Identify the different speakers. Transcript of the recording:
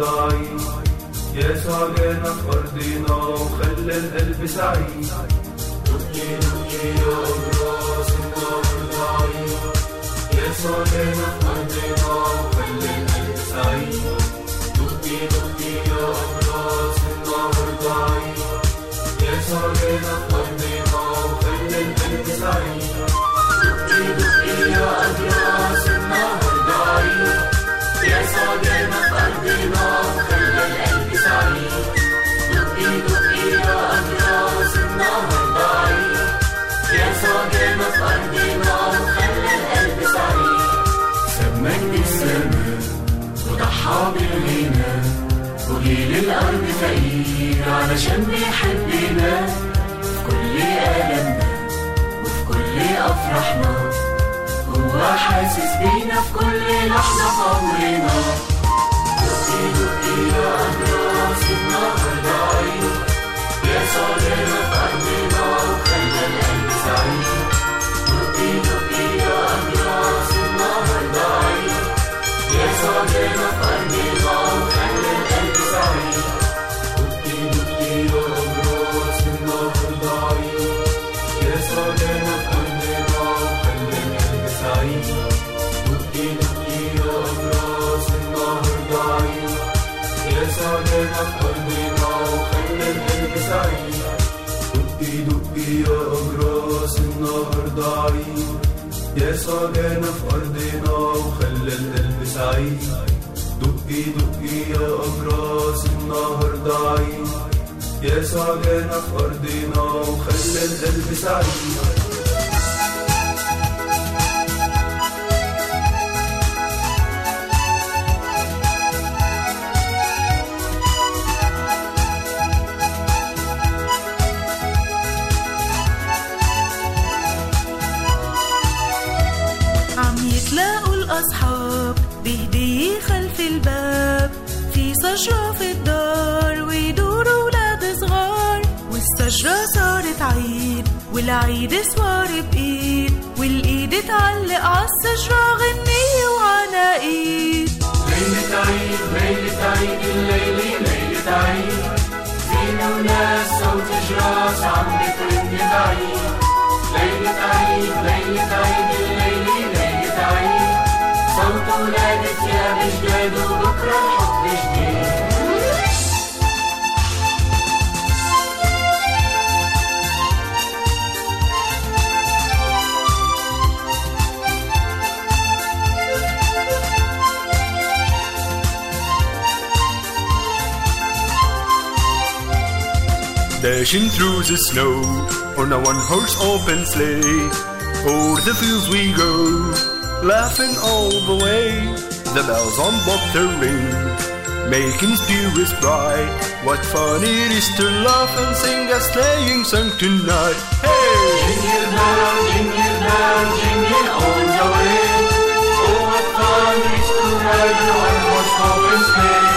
Speaker 1: ضعيف يسوع جانا في أرضنا وخلى القلب سعيد دقي دقي يا أبراس النهر ضعيف يسوع جانا في أرضنا وخلى القلب سعيد دقي دقي يا أبراس النهر ضعيف يسوع جانا في أرضنا وخلى القلب سعيد دقي دقي يا أبراس النهر ضعيف يسوع جانا في أرضنا وخلى القلب سعيد دقي دقي يا أبراس النهر ضعيف يسوع جانا في أرضنا وخلى القلب سعيد سمك السماء وضحى بالغنى وجي للأرض فقير علشان بيحبنا في كل ألمنا وفي كل أفراحنا هو حاسس بينا في كل لحظة في عمرنا دقي دقي يا أبراس النهر ضعيف يا صابرنا في أرضنا وخلى القلب سعيد دقي دقي يا أبراس النهر ضعيف يا صابرنا في أرضنا وخلى القلب سعيد دقي دقي يا أبراس النهر ضعيف يا صابرنا في أرضنا وخلى القلب سعيد دقي دقي يا أبراس النهر ضعيف يا صابرنا في أرضنا وخلى القلب سعيد دقي دقي يا أبراس النهر ضعيف يا صاجانا في أرضنا وخلى القلب سعيد دقي دقي يا أبراس النهر ضعيف يا صاجانا في أرضنا وخلى القلب سعيد
Speaker 2: عم يتلاقوا الأصحاب بهدية خلف الباب في شجرة في الدار ويدوروا ولاد صغار والشجرة صارت عيد والعيد سوار بإيد والإيد تعلق عالشجرة غنية وعناقيد
Speaker 1: ليلة عيد ليلة عيد الليلة ليلة عيد فينا وناس صوت جراس عم بترن بعيد ليلة عيد ليلة عيد الليلة ليلة عيد صوت ولاد ثياب جداد وبكرة الحب جديد
Speaker 3: Dashing through the snow on a one horse open sleigh. O'er the fields we go, laughing all the way. The bells on Bob the ring, making spirits bright. What fun it is to laugh and sing a sleighing song tonight. Hey!
Speaker 1: Jingle bell, jingle bell, jingle all the way. Oh, what fun it is to ride in a one-horse open sleigh.